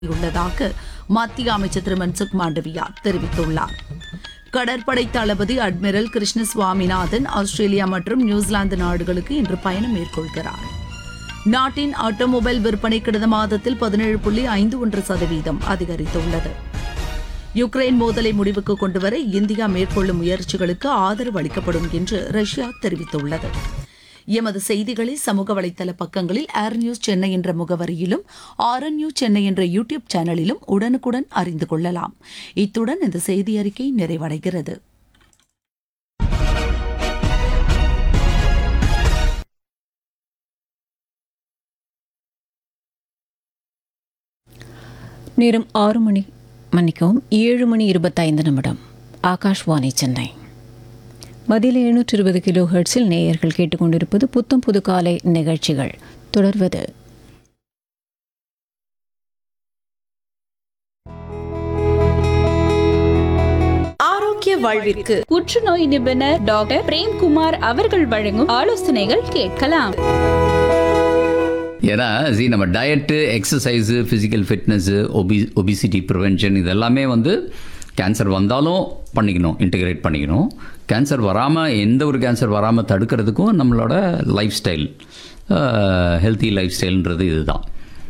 உள்ளதாக மத்திய அமைச்சர் திரு மன்சுக் மாண்டவியா தெரிவித்துள்ளார் கடற்படை தளபதி அட்மிரல் கிருஷ்ண சுவாமிநாதன் ஆஸ்திரேலியா மற்றும் நியூசிலாந்து நாடுகளுக்கு இன்று பயணம் மேற்கொள்கிறார் நாட்டின் ஆட்டோமொபைல் விற்பனை கடந்த மாதத்தில் பதினேழு புள்ளி ஐந்து ஒன்று சதவீதம் அதிகரித்துள்ளது யுக்ரைன் மோதலை முடிவுக்கு கொண்டுவர இந்தியா மேற்கொள்ளும் முயற்சிகளுக்கு ஆதரவு அளிக்கப்படும் என்று ரஷ்யா தெரிவித்துள்ளது எமது செய்திகளை சமூக வலைதள பக்கங்களில் ஏர் நியூஸ் சென்னை என்ற முகவரியிலும் ஆர்என் நியூஸ் சென்னை என்ற யூடியூப் சேனலிலும் உடனுக்குடன் அறிந்து கொள்ளலாம் இத்துடன் இந்த செய்தி அறிக்கை நிறைவடைகிறது நேரம் ஆறு மணி மன்னிக்கவும் ஏழு மணி இருபத்தைந்து நிமிடம் ஆகாஷ்வாணி சென்னை மதியில் எழுநூற்று இருபது கிலோ ஹெர்ட்ஸில் நேயர்கள் கேட்டுக்கொண்டிருப்பது புத்தம் புது காலை நிகழ்ச்சிகள் தொடர்வது ஆரோக்கிய வாழ்விற்கு புற்றுநோய் நிபுணர் டாக்டர் பிரேம்குமார் அவர்கள் வழங்கும் ஆலோசனைகள் கேட்கலாம் ஏன்னா see நம்ம டயட்டு எக்ஸசைஸு ஃபிசிக்கல் ஃபிட்னஸ்ஸு ஒபி ஒபிசிட்டி ப்ரிவென்ஷன் இதெல்லாமே வந்து கேன்சர் வந்தாலும் பண்ணிக்கணும் இன்டிகிரேட் பண்ணிக்கணும் கேன்சர் வராமல் எந்த ஒரு கேன்சர் வராமல் தடுக்கிறதுக்கும் நம்மளோட லைஃப் ஸ்டைல் ஹெல்த்தி லைஃப் ஸ்டைல்ன்றது இதுதான்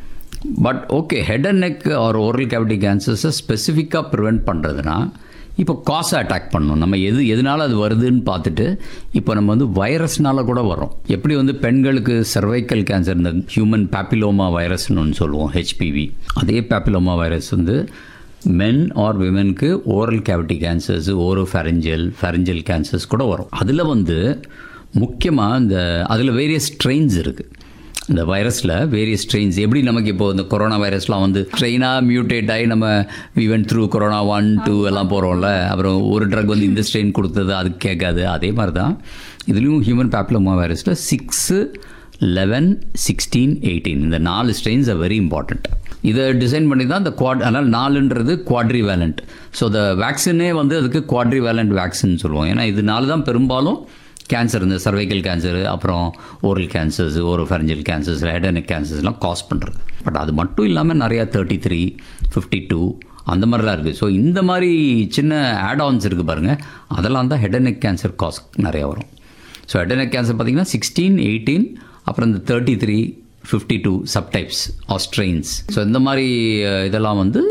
but okay head and neck or oral cavity கேன்சர்ஸை ஸ்பெசிஃபிக்காக ப்ரிவெண்ட் பண்ணுறதுனா இப்போ காசை அட்டாக் பண்ணணும் நம்ம எது எதனால அது வருதுன்னு பார்த்துட்டு இப்போ நம்ம வந்து வைரஸ்னால கூட வரோம் எப்படி வந்து பெண்களுக்கு சர்வைக்கல் கேன்சர் இந்த ஹியூமன் பேப்பிலோமா வைரஸ்னு ஒன்று சொல்லுவோம் ஹெச்பிவி அதே பேப்பிலோமா வைரஸ் வந்து மென் ஆர் விமென்க்கு oral cavity cancers oropharyngeal pharyngeal cancers கூட வரும் அதில் வந்து முக்கியமாக இந்த அதில் வேரியஸ் ஸ்ட்ரெயின்ஸ் இருக்குது இந்த வைரஸில் வேரியஸ் ஸ்ட்ரெயின்ஸ் எப்படி நமக்கு இப்போ இந்த கொரோனா வைரஸ்லாம் வந்து ஸ்ட்ரெயினாக மியூட்டேட் ஆகி நம்ம we went through corona one two எல்லாம் போகிறோம்ல அப்புறம் ஒரு ட்ரக் வந்து இந்த ஸ்ட்ரெயின் கொடுத்தது அது கேட்காது அதே மாதிரி தான் இதுலேயும் ஹியூமன் பேப்லோமா வைரஸில் சிக்ஸு லெவன் சிக்ஸ்டீன் எயிட்டீன் இந்த நாலு ஸ்ட்ரெயின்ஸ் ஆர் வெரி இம்பார்ட்டண்ட் இதை டிசைன் பண்ணி தான் இந்த குவாட் அதனால் நாலுன்றது குவாட்ரி வேலண்ட் ஸோ த வேக்சினே வந்து அதுக்கு குவாட்ரி வேலண்ட் வேக்சின் சொல்லுவோம் ஏன்னா இதனால தான் பெரும்பாலும் கேன்சர் இந்த சர்வைக்கல் கேன்சர் அப்புறம் oral cancers oropharyngeal cancers head and neck கேன்சர்ஸ்லாம் காஸ் பண்ணுறது பட் அது மட்டும் இல்லாமல் நிறையா தேர்ட்டி த்ரீ ஃபிஃப்டி டூ அந்த மாதிரிலாம் இருக்குது ஸோ இந்த மாதிரி சின்ன ஆட் ஆன்ஸ் இருக்குது பாருங்கள் அதெல்லாம் தான் ஹெடனிக் கேன்சர் காஸ் நிறையா வரும் ஸோ ஹெடனிக் கேன்சர் பார்த்தீங்கன்னா சிக்ஸ்டீன் எயிட்டீன் அப்புறம் இந்த thirty three fifty two subtypes or strains so இந்த மாதிரி அஹ், இதெல்லாம் வந்து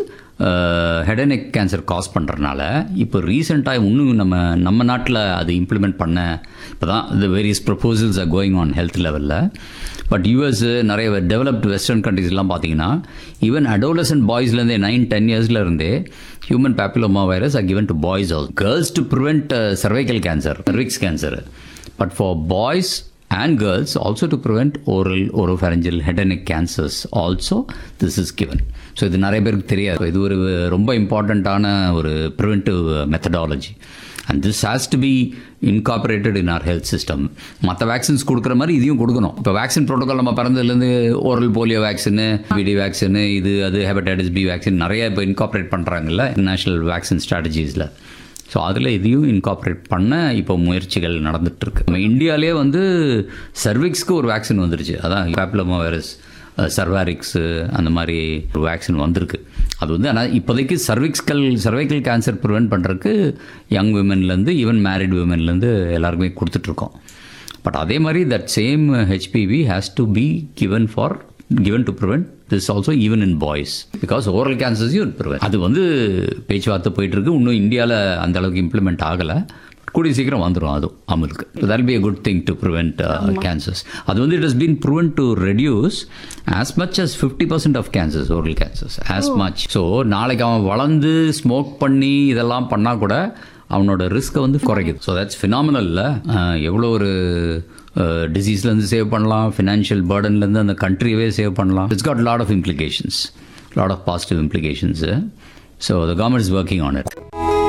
ஹெடனெக் கேன்சர் காஸ் பண்ணுறதுனால இப்போ ரீசெண்டாக இன்னும் நம்ம நம்ம நாட்டில் அது இம்ப்ளிமெண்ட் பண்ண இப்போ தான் இந்த various proposals are going on health லெவலில் பட் யூஎஸ் நிறைய டெவலப்ட் வெஸ்டர்ன் கண்ட்ரீஸ்லாம் பார்த்தீங்கன்னா ஈவன் அடோலசன்ட் பாய்ஸ்லேருந்தே நைன் டென் இயர்ஸ்ல இருந்தே human papilloma virus are given to boys all girls to prevent cervical cancer cervix cancer but for boys and girls also to prevent oral oropharyngeal head and neck cancers also this is given so இது நிறைய பேருக்கு தெரியாது இது ஒரு ரொம்ப இம்பார்ட்டண்ட்டான ஒரு preventive methodology and this has to be incorporated in our health system மற்ற வேக்சின்ஸ் கொடுக்குற மாதிரி இதையும் கொடுக்கணும் இப்போ வேக்சின் ப்ரோட்டோகால் நம்ம பிறந்ததுலேருந்து oral polio vaccine PD vaccine இது அது ஹெபடைட்டிஸ் பி வேக்சின் நிறைய இப்போ இன்கார்பரேட் பண்ணுறாங்கல்ல நேஷனல் வேக்சின் ஸ்ட்ராட்டஜிஸில் ஸோ அதில் இதையும் இன்கார்பரேட் பண்ண இப்போ முயற்சிகள் நடந்துட்டு இருக்கு நம்ம இந்தியாவிலே வந்து சர்விக்ஸ்க்கு ஒரு வேக்சின் வந்துருச்சு அதான் பேப்லமா வைரஸ் சர்வாரிக்ஸு அந்த மாதிரி ஒரு வேக்சின் வந்திருக்கு அது வந்து ஆனால் இப்போதைக்கு சர்விக்ஸ்கல் சர்வைக்கல் கேன்சர் ப்ரிவென்ட் பண்ணுறதுக்கு யங் விமன்லேருந்து ஈவன் மேரிட் விமன்லேருந்து எல்லாருக்குமே கொடுத்துட்ருக்கோம் பட் அதே மாதிரி that same HPV has to be given for given டு prevent this also even in boys because oral cancers you prevent அது வந்து பேச்சுவார்த்தை போயிட்டு இருக்கு இன்னும் இந்தியாவில் அந்த அளவுக்கு இம்ப்ளிமெண்ட் ஆகலை கூடிய சீக்கிரம் வந்துடும் அதுவும் அமலுக்கு that be a good thing to prevent cancers அது வந்து it has been proven to reduce as much as fifty percent of cancers oral cancers as much so நாளைக்கு அவன் வளர்ந்து ஸ்மோக் பண்ணி இதெல்லாம் பண்ணால் கூட அவனோட ரிஸ்க்கை வந்து குறைக்குது ஸோ தட்ஸ் ஃபினாமினல்ல எவ்வளோ ஒரு டிசீஸ்லேருந்து சேவ் பண்ணலாம் ஃபினான்ஷியல் பேர்டன்லேருந்து அந்த கண்ட்ரியவே சேவ் பண்ணலாம் it's got lot of implications lot of positive implications so the government is working on it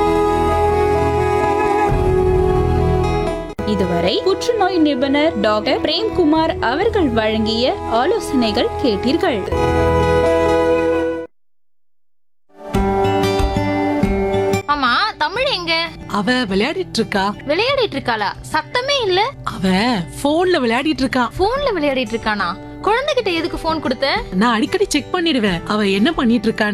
இதுவரை புற்றுநோய் நிபுணர் டாக்டர் பிரேம்குமார் அவர்கள் வழங்கிய ஆலோசனைகள் கேட்டீர்கள் ஆமா தமிழ் எங்க அவ விளையாடிட்டு இருக்கா விளையாடிட்டு இருக்காளா சத்தமே இல்ல அவ போன்ல விளையாடிட்டு இருக்கா போன்ல விளையாடிட்டு இருக்கானா குழந்தைகிட்ட எதுக்கு ஃபோன் கொடுத்த நான் அடிக்கடி செக் பண்ணிடுவேன் அவ என்ன பண்ணிட்டு இருக்கா